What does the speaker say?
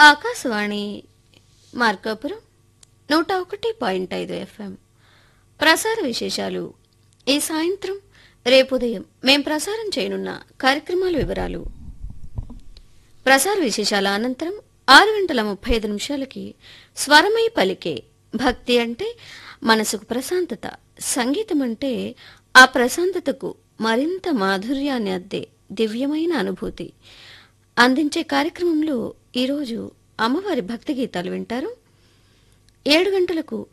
ఆకాశవాణి మార్కాపురం నూట ఒకటి పాయింట్ ఐదు ఎఫ్ఎం ప్రసార విశేషాలు ఈ సాయంత్రం రేపు ఉదయం మేం ప్రసారం చేయనున్న కార్యక్రమాల వివరాలు ప్రసార విశేషాల అనంతరం ఆరు గంటల ముప్పై ఐదు నిమిషాలకి స్వరమై పలికే భక్తి అంటే మనసుకు ప్రశాంతత సంగీతం అంటే ఆ ప్రశాంతతకు మరింత మాధుర్యాన్ని అద్దే దివ్యమైన అనుభూతి అందించే కార్యక్రమంలో ఈరోజు అమ్మవారి భక్తి గీతాలు వింటారు ఏడు గంటలకు